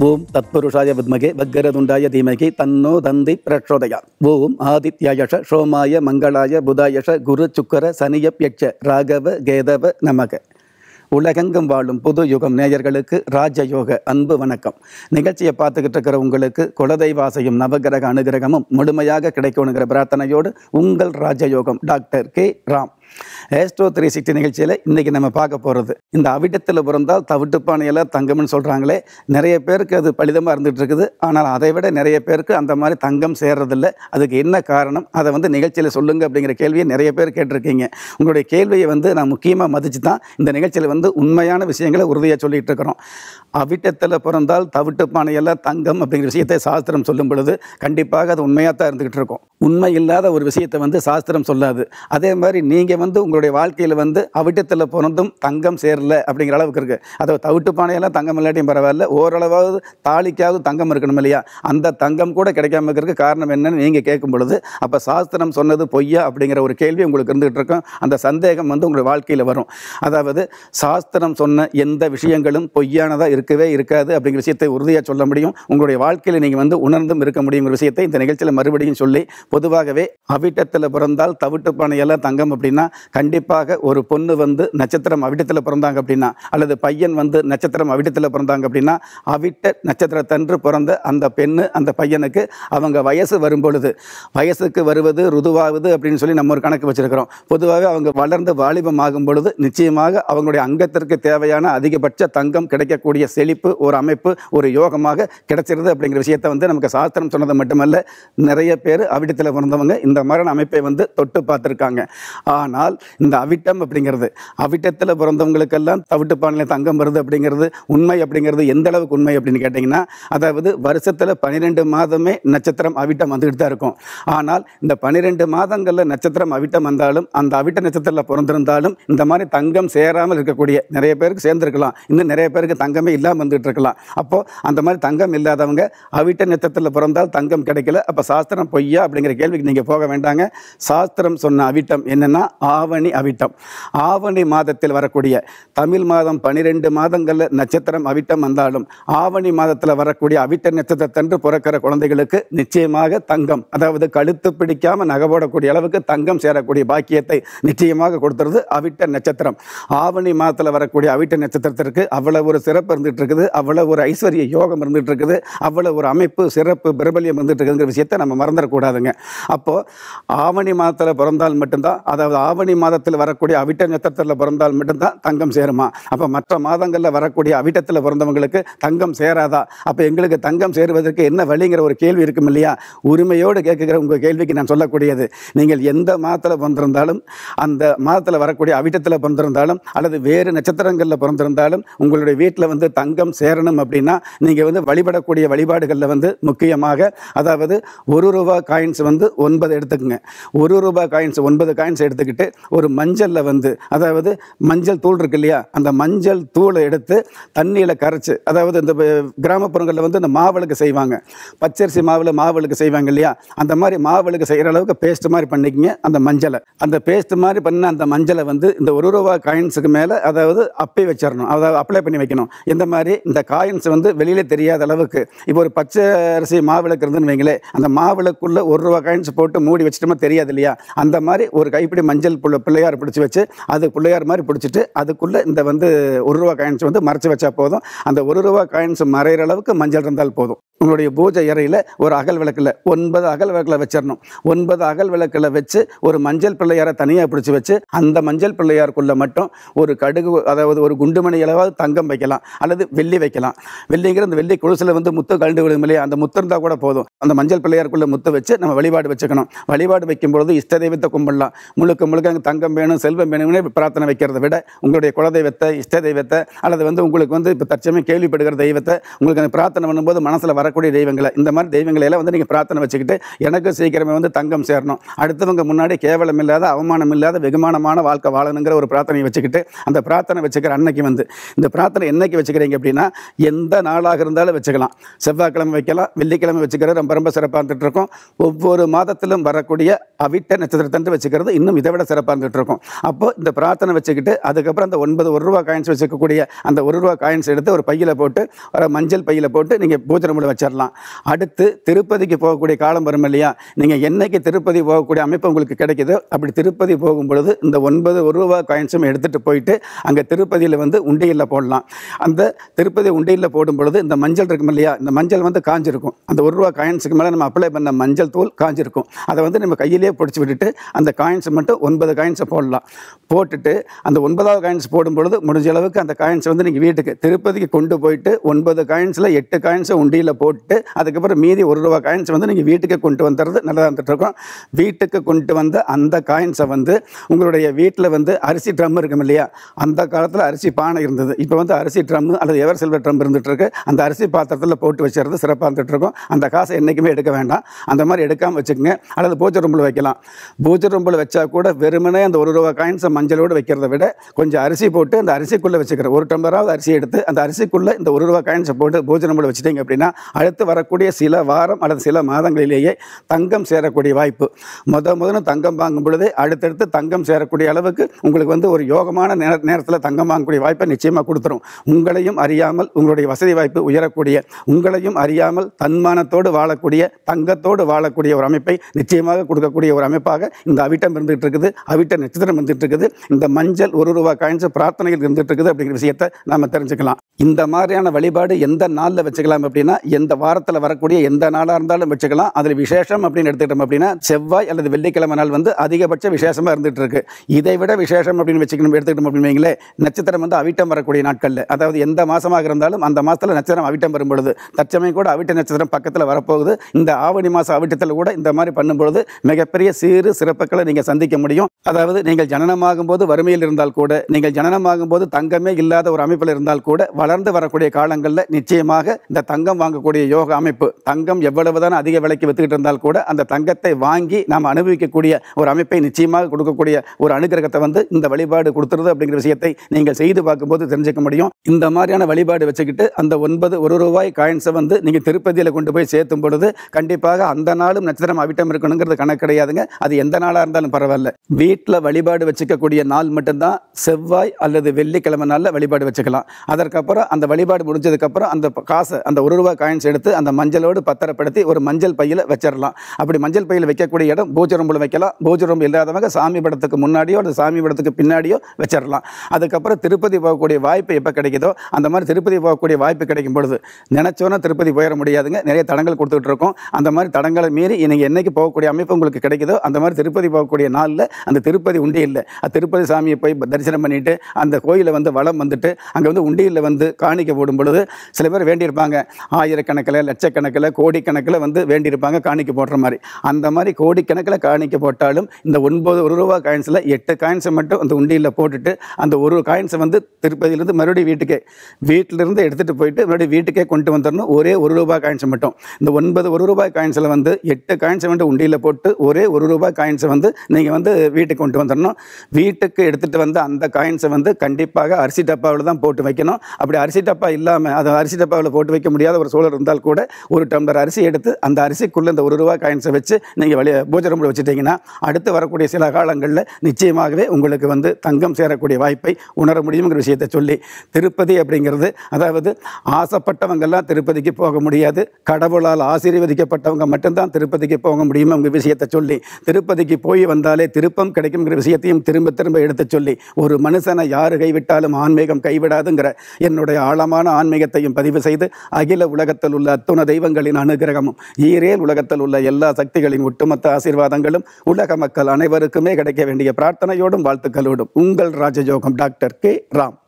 ஓம் தத்புருஷாய வித்மகே வக்கரதுண்டாய தீமகி தன்னோ தந்தி பிரச்சோதயா ஓம் ஆதித்யாயஷ சோமாய மங்களாய புதாயஷ குரு சுக்கர சனியப்யட்ச ராகவ கேதவ நமக உலகெங்கும் வாழும் புது யுகம் நேயர்களுக்கு ராஜயோக அன்பு வணக்கம் நிகழ்ச்சியை பார்த்துக்கிட்டு இருக்கிற உங்களுக்கு குலதெய்வாசையும் நவகிரக அனுகிரகமும் முழுமையாக கிடைக்கணுங்கிற பிரார்த்தனையோடு உங்கள் ராஜயோகம் doctor K Ram astro three sixty நிகழ்ச்சியில் இன்றைக்கி நம்ம பார்க்க போகிறது இந்த அவிட்டத்தில் பிறந்தால் தவிட்டுப்பானையில் தங்கம்னு சொல்கிறாங்களே நிறைய பேருக்கு அது பலிதமாக இருந்துகிட்டு இருக்குது ஆனால் அதை விட நிறைய பேருக்கு அந்த மாதிரி தங்கம் சேர்றதில்ல அதுக்கு என்ன காரணம் அதை வந்து நிகழ்ச்சியில் சொல்லுங்கள் அப்படிங்கிற கேள்வியை நிறைய பேர் கேட்டிருக்கீங்க உங்களுடைய கேள்வியை வந்து நான் முக்கியமாக மதித்து தான் இந்த நிகழ்ச்சியில் வந்து உண்மையான விஷயங்களை உறுதியாக சொல்லிகிட்டு இருக்கிறோம் அவிட்டத்தில் பிறந்தால் தவிட்டு பானையில் தங்கம் அப்படிங்கிற விஷயத்தை சாஸ்திரம் சொல்லும் பொழுது கண்டிப்பாக அது உண்மையாக தான் இருந்துகிட்டு இருக்கும் உண்மை இல்லாத ஒரு விஷயத்தை வந்து சாஸ்திரம் சொல்லாது அதே மாதிரி நீங்கள் வந்து உங்களுடைய வாழ்க்கையில் வந்து அவிட்டத்தில் பிறந்தும் தங்கம் சேரல அப்படிங்கிற அளவுக்கு இருக்குது அதை தவிட்டு பானையெல்லாம் தங்கம் இல்லாட்டியும் பரவாயில்ல ஓரளவாவது தாலிக்காவது தங்கம் இருக்கணும் இல்லையா அந்த தங்கம் கூட கிடைக்காம இருக்கிறதுக்கு காரணம் என்னன்னு நீங்கள் கேட்கும் பொழுது அப்போ சாஸ்திரம் சொன்னது பொய்யா அப்படிங்கிற ஒரு கேள்வி உங்களுக்கு இருந்துகிட்டு இருக்கும் அந்த சந்தேகம் வந்து உங்களுடைய வாழ்க்கையில் வரும் அதாவது சாஸ்திரம் சொன்ன எந்த விஷயங்களும் பொய்யானதாக இருக்கவே இருக்காது அப்படிங்கிற விஷயத்தை உறுதியாக சொல்ல முடியும் உங்களுடைய வாழ்க்கையில் நீங்கள் வந்து உணர்ந்தும் இருக்க முடியுங்கிற விஷயத்தை இந்த நிகழ்ச்சியில் மறுபடியும் சொல்லி பொதுவாகவே அவிட்டத்தில் பிறந்தால் தவிட்டு பானையெல்லாம் தங்கம் அப்படின்னா கண்டிப்பாக ஒரு பொண்ணு வந்து நட்சத்திரம் அவிட்டத்தில் பிறந்தாங்க அப்படின்னா அல்லது பையன் வந்து நட்சத்திரம் அவிட்டத்தில் பிறந்தாங்க அப்படின்னா அவிட்ட நட்சத்திரத்தன்று பிறந்த அந்த பெண்ணு அந்த பையனுக்கு அவங்க வயசு வரும் பொழுது வயசுக்கு வருவது ருதுவாகுது அப்படின்னு சொல்லி நம்ம ஒரு கணக்கு வச்சிருக்கிறோம் பொதுவாகவே அவங்க வளர்ந்து வாலிபம் ஆகும் பொழுது நிச்சயமாக அவங்களுடைய அங்கத்திற்கு தேவையான அதிகபட்ச தங்கம் கிடைக்கக்கூடிய செழிப்பு ஒரு அமைப்பு ஒரு யோகமாக கிடைச்சிருது அப்படிங்கிற விஷயத்தை வந்து நமக்கு சாஸ்திரம் சொன்னது மட்டுமல்ல நிறைய பேர் அவிட்டத்தில் பிறந்தவங்க இந்த மரண அமைப்பை வந்து தொட்டு பார்த்துருக்காங்க ஆனால் இந்த அவிட்டம் அப்படிங்கிறது அவிட்டத்தில் பிறந்தவங்களுக்கெல்லாம் தவிட்டு பானையில் தங்கம் வருது அப்படிங்கிறது உண்மை அப்படிங்கிறது எந்த அளவுக்கு உண்மை அப்படின்னு கேட்டிங்கன்னா அதாவது வருஷத்தில் பன்னிரெண்டு மாதமே நட்சத்திரம் அவிட்டம் வந்துக்கிட்டு தான் இருக்கும் ஆனால் இந்த பன்னிரெண்டு மாதங்களில் நட்சத்திரம் அவிட்டம் வந்தாலும் அந்த அவிட்ட நட்சத்திரத்தில் பிறந்திருந்தாலும் இந்த மாதிரி தங்கம் சேராமல் இருக்கக்கூடிய நிறைய பேருக்கு சேர்ந்துருக்கலாம் இன்னும் நிறைய பேருக்கு தங்கமே இல்லாமல் வந்துட்டு இருக்கலாம் அப்போது அந்த மாதிரி தங்கம் இல்லாதவங்க அவிட்ட நட்சத்திரத்தில் பிறந்தால் தங்கம் கிடைக்கல அப்போ சாஸ்திரம் பொய்யா அப்படிங்கிற கேள்விக்கு நீங்கள் போக வேண்டாங்க சாஸ்திரம் சொன்ன அவிட்டம் என்னென்னா ஆவணி அவிட்டம் ஆவணி மாதத்தில் வரக்கூடிய தமிழ் மாதம் பன்னிரெண்டு மாதங்களில் நட்சத்திரம் அவிட்டம் வந்தாலும் ஆவணி மாதத்தில் வரக்கூடிய அவிட்ட நட்சத்திரத்தன்று பிறக்கிற குழந்தைகளுக்கு நிச்சயமாக தங்கம் அதாவது கழுத்து பிடிக்காம நகை போடக்கூடிய அளவுக்கு தங்கம் சேரக்கூடிய பாக்கியத்தை நிச்சயமாக கொடுத்துருது அவிட்ட நட்சத்திரம் ஆவணி மாதத்தில் வரக்கூடிய அவிட்ட நட்சத்திரத்திற்கு அவ்வளவு ஒரு சிறப்பு இருந்துட்டு இருக்குது அவ்வளவு ஒரு ஐஸ்வர்ய யோகம் இருந்துட்டு இருக்குது அவ்வளவு ஒரு அமைப்பு சிறப்பு பிரபல்யம் இருந்துட்டு இருக்குங்கிற விஷயத்தை நம்ம மறந்துடக்கூடாதுங்க அப்போ ஆவணி மாதத்தில் பிறந்தால் மட்டும்தான் அதாவது ஆவணி மாதத்தில் வரக்கூடிய அவிட்ட நட்சத்திரத்தில் பிறந்தால் மட்டும்தான் தங்கம் சேருமா அப்போ மற்ற மாதங்களில் வரக்கூடிய அவிட்டத்தில் பிறந்தவங்களுக்கு தங்கம் சேராதா அப்போ எங்களுக்கு தங்கம் சேருவதற்கு என்ன வழிங்கிற ஒரு கேள்வி இருக்கும் இல்லையா உரிமையோடு கேட்குற உங்கள் கேள்விக்கு நான் சொல்லக்கூடியது நீங்கள் எந்த மாதத்தில் பிறந்திருந்தாலும் அந்த மாதத்தில் வரக்கூடிய அவிட்டத்தில் பிறந்திருந்தாலும் அல்லது வேறு நட்சத்திரங்களில் பிறந்திருந்தாலும் உங்களுடைய வீட்டில் வந்து தங்கம் சேரணும் அப்படின்னா நீங்கள் வந்து வழிபடக்கூடிய வழிபாடுகளில் வந்து முக்கியமாக அதாவது ஒரு ரூபா காயின்ஸ் வந்து ஒன்பது எடுத்துக்கங்க ஒரு ரூபா காயின்ஸ் ஒன்பது காயின்ஸ் எடுத்துக்கிட்டு ஒரு மஞ்சளில் வந்து அதாவது மஞ்சள் தூள் இருக்கு இல்லையா அந்த மஞ்சள் தூளை எடுத்து தண்ணியில் கரைச்சி அதாவது இந்த கிராமப்புறங்களில் வந்து இந்த மாவளுக்கு செய்வாங்க பச்சரிசி மாவில் மாவளுக்கு செய்வாங்க இல்லையா அந்த மாதிரி மாவளுக்கு செய்கிற அளவுக்கு பேஸ்ட் மாதிரி பண்ணிக்கங்க அந்த மஞ்சளை அந்த பேஸ்ட் மாதிரி பண்ண அந்த மஞ்சளை வந்து இந்த ஒரு ரூபா காயின்ஸுக்கு மேலே அதாவது அப்பி வச்சிடணும் அதாவது அப்ளை பண்ணி வைக்கணும் இந்த மாதிரி இந்த காயின்ஸ் வந்து வெளியில் தெரியாத அளவுக்கு இப்போ ஒரு பச்சை அரிசி மாவிளக்கு இருந்துன்னு வைங்களேன் அந்த மாவிளக்குள்ள ஒரு ரூபா காயின்ஸ் போட்டு மூடி வச்சிட்டோமா தெரியாது இல்லையா அந்த மாதிரி ஒரு கைப்பிடி மஞ்சள் புள்ள பிள்ளையார் பிடிச்சி வச்சு அது பிள்ளையார் மாதிரி பிடிச்சிட்டு அதுக்குள்ளே இந்த வந்து ஒரு ரூபா காயின்ஸ் வந்து மறைச்சி வச்சா போதும் அந்த ஒரு ரூபா காயின்ஸ் மறையிற அளவுக்கு மஞ்சள் இருந்தால் போதும் உங்களுடைய பூஜை அறையில் ஒரு அகல் விளக்கில் ஒன்பது அகல் விளக்கில் வச்சிடணும் ஒன்பது அகல் விளக்கில் வச்சு ஒரு மஞ்சள் பிள்ளையாரை தனியாக பிடிச்சி வச்சு அந்த மஞ்சள் பிள்ளையாருக்குள்ளே மட்டும் ஒரு கடுகு அதாவது ஒரு குண்டுமணி அளவாவது தங்கம் வைக்கலாம் அல்லது வெள்ளி வைக்கலாம் வெள்ளிங்கிற அந்த வெள்ளி குழுசில் வந்து முத்து கலண்டு விடும் இல்லையா அந்த முத்து இருந்தால் கூட போதும் அந்த மஞ்சள் பிள்ளையாருக்குள்ளே முத்து வச்சு நம்ம வழிபாடு வச்சுக்கணும் வழிபாடு வைக்கும் பொழுது இஷ்ட தெய்வத்தை கும்பிடலாம் முழுக்க முழுக்க எனக்கு தங்கம் வேணும் செல்வம் வேணும்னே பிரார்த்தனை வைக்கிறத விட உங்களுடைய குலதெய்வத்தை இஷ்ட தெய்வத்தை அல்லது வந்து உங்களுக்கு வந்து இப்போ தற்சமயம் கேள்விப்படுகிற தெய்வத்தை உங்களுக்கு அந்த பிரார்த்தனை பண்ணும்போது மனசில் வரக்கூடிய தெய்வங்களை இந்த மாதிரி தெய்வங்களை எல்லாம் வந்து நீங்கள் பிரார்த்தனை வச்சுக்கிட்டு எனக்கு சீக்கிரமே வந்து தங்கம் சேரணும் அடுத்தவங்க முன்னாடி கேவலம் இல்லாத அவமானம் இல்லாத வெகுமானமான வாழ்க்கை வாழணுங்கிற ஒரு பிரார்த்தனையை வச்சுக்கிட்டு அந்த பிரார்த்தனை வச்சுக்கிற அன்னைக்கு வந்து இந்த பிரார்த்தனை என்னைக்கு வச்சுக்கிறீங்க அப்படின்னா எந்த நாளாக இருந்தாலும் வச்சுக்கலாம் செவ்வாய்க்கிழமை வைக்கலாம் வெள்ளிக்கிழமை வச்சுக்கிறது ரொம்ப ரொம்ப ரொம்ப சிறப்பாக இருந்துட்டு இருக்கும் ஒவ்வொரு மாதத்திலும் வரக்கூடிய அவிட்ட நட்சத்திரத்தன்று வச்சுக்கிறது இன்னும் இதை விட சிறப்பாக இருந்துட்டு இருக்கும் அப்போ இந்த பிரார்த்தனை வச்சுக்கிட்டு அதுக்கப்புறம் அந்த ஒன்பது ஒரு ரூபா காயின்ஸ் வச்சுக்கக்கூடிய அந்த ஒரு ரூபா காயின்ஸ் எடுத்து ஒரு பையில் போட்டு ஒரு மஞ்சள் பையில் போட்டு நீங்கள் பூஜை ரூமில் வச்சிடலாம் அடுத்து திருப்பதிக்கு போகக்கூடிய காலம் வரும் இல்லையா நீங்கள் என்னைக்கு திருப்பதி போகக்கூடிய அமைப்பு உங்களுக்கு கிடைக்குதோ அப்படி திருப்பதி போகும் பொழுது இந்த ஒன்பது ஒரு ரூபா காயின்ஸும் எடுத்துகிட்டு போயிட்டு அங்கே திருப்பதியில் வந்து உண்டியலில் போடலாம் அந்த திருப்பதி உண்டியலில் போடும் பொழுது இந்த மஞ்சள் இருக்கும் இல்லையா இந்த மஞ்சள் வந்து காஞ்சிருக்கும் அந்த ஒரு ரூபா காயின்ஸுக்கு மேலே நம்ம அப்ளை பண்ண மஞ்சள் தூள் காஞ்சிருக்கும் அதை வந்து நம்ம கையிலேயே பிடிச்சி விட்டுட்டு அந்த காயின்ஸ் மட்டும் ஒன்பது காயின்ஸை போடலாம் போட்டுட்டு அந்த ஒன்பதாவது காயின்ஸ் போடும் பொழுது முடிஞ்ச அளவுக்கு அந்த காயின்ஸ் வந்து நீங்கள் வீட்டுக்கு திருப்பதிக்கு கொண்டு போயிட்டு ஒன்பது காயின்ஸில் எட்டு காயின்ஸை உண்டியில் போட்டு அதுக்கப்புறம் மீதி ஒரு ரூபா காயின்ஸ் வந்து நீங்கள் வீட்டுக்கு கொண்டு வந்துடுறது நல்லா இருந்துட்டு இருக்கும் வீட்டுக்கு கொண்டு வந்த அந்த காயின்ஸை வந்து உங்களுடைய வீட்டில் வந்து அரிசி ட்ரம் இருக்கும் இல்லையா அந்த காலத்தில் அரிசி பானை இருந்தது இப்போ வந்து அரிசி ட்ரம் அல்லது எவர் சில்வர் ட்ரம் இருந்துட்டு இருக்கு அந்த அரிசி பாத்திரத்தில் போட்டு வச்சுறது சிறப்பாக இருந்துட்டு இருக்கும் அந்த காசை என்றைக்குமே எடுக்க வேண்டாம் அந்த மாதிரி எடுக்காமல் வச்சுக்கோங்க அல்லது பூஜை ரூம்பில் வைக்கலாம் பூஜை ரூம்பில் வச்சா கூட வெறுமனே அந்த ஒரு ரூபா காயின்ஸை மஞ்சளோடு வைக்கிறத விட கொஞ்சம் அரிசி போட்டு அந்த அரிசிக்குள்ளே வச்சுக்கிற ஒரு டம்ளராவது அரிசி எடுத்து அந்த அரிசிக்குள்ளே இந்த ஒரு ரூபா காயின்ஸை போட்டு பூஜை ரூம்பில் வச்சுட்டீங்க அப்படின்னா அடுத்து வரக்கூடிய சில வாரம் அல்லது சில மாதங்களிலேயே தங்கம் சேரக்கூடிய வாய்ப்பு முத முதல்ல தங்கம் வாங்கும் பொழுதே அடுத்தடுத்து தங்கம் சேரக்கூடிய அளவுக்கு உங்களுக்கு வந்து ஒரு யோகமான நேர நேரத்தில் தங்கம் வாங்கக்கூடிய வாய்ப்பை நிச்சயமாக கொடுத்துரும் உங்களையும் அறியாமல் உங்களுடைய வசதி வாய்ப்பு உயரக்கூடிய உங்களையும் அறியாமல் தன்மானத்தோடு வாழக்கூடிய தங்கத்தோடு வாழக்கூடிய ஒரு அமைப்பை நிச்சயமாக கொடுக்கக்கூடிய ஒரு அமைப்பாக இந்த அவிட்டம் இருந்துகிட்டு இருக்குது அவிட்ட நட்சத்திரம் இருந்துட்டு இருக்குது இந்த மஞ்சள் ஒரு ரூபா காயின்ஸ் பிரார்த்தனைகள் இருந்துட்டு இருக்குது அப்படிங்கிற விஷயத்தை நாம தெரிஞ்சுக்கலாம் இந்த மாதிரியான வழிபாடு எந்த நாளில் வச்சுக்கலாம் அப்படின்னா எந்த வாரத்தில் வரக்கூடிய எந்த நாளாக இருந்தாலும் வச்சுக்கலாம் அதில் விசேஷம் அப்படின்னு எடுத்துக்கிட்டோம் அப்படின்னா செவ்வாய் அல்லது வெள்ளிக்கிழமை நாள் வந்து அதிகபட்ச விசேஷமாக இருந்துட்டு இருக்கு இதை விட விசேஷம் அப்படின்னு வச்சுக்கணும் எடுத்துக்கிட்டோம் அப்படின்னு வைங்களேன் நட்சத்திரம் வந்து அவிட்டம் வரக்கூடிய நாட்களில் அதாவது எந்த மாசமாக இருந்தாலும் அந்த மாசத்துல நட்சத்திரம் அவிட்டம் வரும் பொழுது தற்சமயம் கூட அவிட்ட நட்சத்திரம் பக்கத்தில் வரப்போகுது இந்த ஆவணி மாதம் அவிட்டத்தில் கூட இந்த மாதிரி பண்ணும்பொழுது மிகப்பெரிய சீரு சிறப்புகளை நீங்கள் சந்திக்க முடியும் அதாவது நீங்கள் ஜனனமாகும் போது வறுமையில் இருந்தால் கூட நீங்கள் ஜனனமாகும் போது தங்கமே இல்லாத ஒரு அமைப்பில் இருந்தால் கூட வளர்ந்து வரக்கூடிய காலங்களில் நிச்சயமாக இந்த தங்கம் வாங்கக்கூடிய யோக அமைப்பு தங்கம் எவ்வளவுதான் அதிக விலைக்கு வித்துக்கிட்டு இருந்தால் கூட அந்த தங்கத்தை வாங்கி நாம் அனுபவிக்கக்கூடிய ஒரு அமைப்பை நிச்சயமாக கொடுக்கக்கூடிய ஒரு அனுகிரகத்தை வந்து இந்த வழிபாடு கொடுத்துருது அப்படிங்கிற விஷயத்தை நீங்கள் செய்து பார்க்கும்போது தெரிஞ்சுக்க முடியும் இந்த மாதிரியான வழிபாடு வச்சுக்கிட்டு அந்த ஒன்பது ஒரு ரூபாய் காயின்ஸை வந்து நீங்கள் திருப்பதியில் கொண்டு போய் சேர்த்தும் பொழுது கண்டிப்பாக அந்த நாளும் நட்சத்திரம் அவிட்டம் இருக்கணுங்கிறது கணக்கு கிடையாதுங்க அது எந்த நாளாக இருந்தாலும் பரவாயில்ல வீட்டில் வழிபாடு வச்சுக்கக்கூடிய நாள் மட்டும்தான் செவ்வாய் அல்லது வெள்ளிக்கிழமை நாளில் வழிபாடு வச்சுக்கலாம் அதற்கப்புறம் அந்த வழிபாடு முடிஞ்சதுக்கப்புறம் அந்த ப- காசை அந்த ஒரு ரூபாய் காயின்ஸ் எடுத்து அந்த மஞ்சளோடு பத்திரப்படுத்தி ஒரு மஞ்சள் பையில் வச்சிடலாம் அப்படி மஞ்சள் பையில் வைக்கக்கூடிய இடம் பூஜை ரூமில் வைக்கலாம் பூஜை ரூம் இல்லாதவங்க சாமி படத்துக்கு முன்னாடியோ அல்லது சாமி படத்துக்கு பின்னாடியோ வச்சிடலாம் அதுக்கப்புறம் திருப்பதி போகக்கூடிய வாய்ப்பு எப்போ கிடைக்குதோ அந்த மாதிரி திருப்பதி போகக்கூடிய வாய்ப்பு கிடைக்கும் பொழுது நினச்சோன்னா திருப்பதி போயிட முடியாதுங்க நிறைய தடங்கள் கொடுத்துட்டு இருக்கோம் அந்த மாதிரி தடங்களை மீறி நீங்கள் என்னைக்கு போகக்கூடிய அமைப்பு உங்களுக்கு கிடைக்குதோ அந்த மாதிரி திருப்பதி போகக்கூடிய நாளில் அந்த திருப்பதி உண்டியல்ல அந்த திருப்பதி சாமியை போய் தரிசனம் பண்ணிட்டு அந்த கோயிலை வந்து வலம் வந்துட்டு அங்கே வந்து உண்டியலில் வந்து காணிக்க போடும் பொழுது சில பேர் வேண்டியிருப்பாங்க ஆயிரக்கணக்கில் லட்சக்கணக்கில் கோடிக்கணக்கில் வந்து வேண்டியிருப்பாங்க காணிக்க போடுற மாதிரி அந்த மாதிரி கோடிக்கணக்கில் காணிக்க போட்டாலும் இந்த ஒன்பது ஒரு ரூபா காயின்ஸில் எட்டு காயின்ஸை மட்டும் அந்த உண்டியலில் போட்டுட்டு அந்த ஒரு காயின்ஸை வந்து திருப்பதியிலேருந்து மறுபடியும் வீட்டுக்கே வீட்டிலிருந்து எடுத்துகிட்டு போயிட்டு மறுபடியும் வீட்டுக்கே கொண்டு வந்துடணும் ஒரே ஒரு ரூபாய் காயின்ஸ் மட்டும் இந்த ஒன்பது ஒரு ரூபாய் காயின்ஸில் வந்து எட்டு காயின்ஸை வந்து உண்டியில் போட்டு ஒரே ஒரு ரூபாய் காயின்ஸை வந்து நீங்கள் வந்து வீட்டுக்கு கொண்டு வந்துடணும் வீட்டுக்கு எடுத்துகிட்டு வந்து அந்த காயின்ஸை வந்து கண்டிப்பாக அரிசி டப்பாவில் தான் போட்டு வைக்கணும் அப்படி அரிசி டப்பா இல்லாமல் அது அரிசி டப்பாவில் போட்டு வைக்க முடியாத ஒரு சூழல் இருந்தால் கூட ஒரு டம்ளர் அரிசி எடுத்து அந்த அரிசிக்குள்ளே இந்த ஒரு ரூபாய் காயின்ஸை வச்சு நீங்கள் வெளியே பூஜை ரூமில் வச்சுட்டிங்கன்னா அடுத்து வரக்கூடிய சில காலங்களில் நிச்சயமாகவே உங்களுக்கு வந்து தங்கம் சேரக்கூடிய வாய்ப்பை உணர முடியுங்கிற விஷயத்தை சொல்லி திருப்பதி அப்படிங்கிறது அதாவது ஆசைப்பட்டவங்கெல்லாம் திருப்பதிக்கு போக முடியாது கடவுளால் ஆசீர்வதிக்கப்பட்டவங்க மட்டும்தான் திருப்பதிக்கு போக முடியுங்கிற விஷயத்தை சொல்லி திருப்பதிக்கு போய் வந்தாலே திருப்பம் கிடைக்குங்கிற விஷயத்தையும் திரும்ப திரும்ப எடுத்துச் சொல்லி ஒரு மனுஷனை யாரு கைவிட்டாலும் ஆன்மீகம் கைவிடாதுங்கிற என்னுடைய ஆழமான ஆன்மீகத்தையும் பதிவு செய்து அகில உலகத்தில் உள்ள அத்துண தெய்வங்களின் அனுகிரகமும் ஈரேல் உலகத்தில் உள்ள எல்லா சக்திகளின் ஒட்டுமொத்த ஆசீர்வாதங்களும் உலக மக்கள் அனைவருக்குமே கிடைக்க வேண்டிய பிரார்த்தனையோடும் வாழ்த்துக்களோடும் உங்கள் ராஜயோகம் டாக்டர் கே ராம்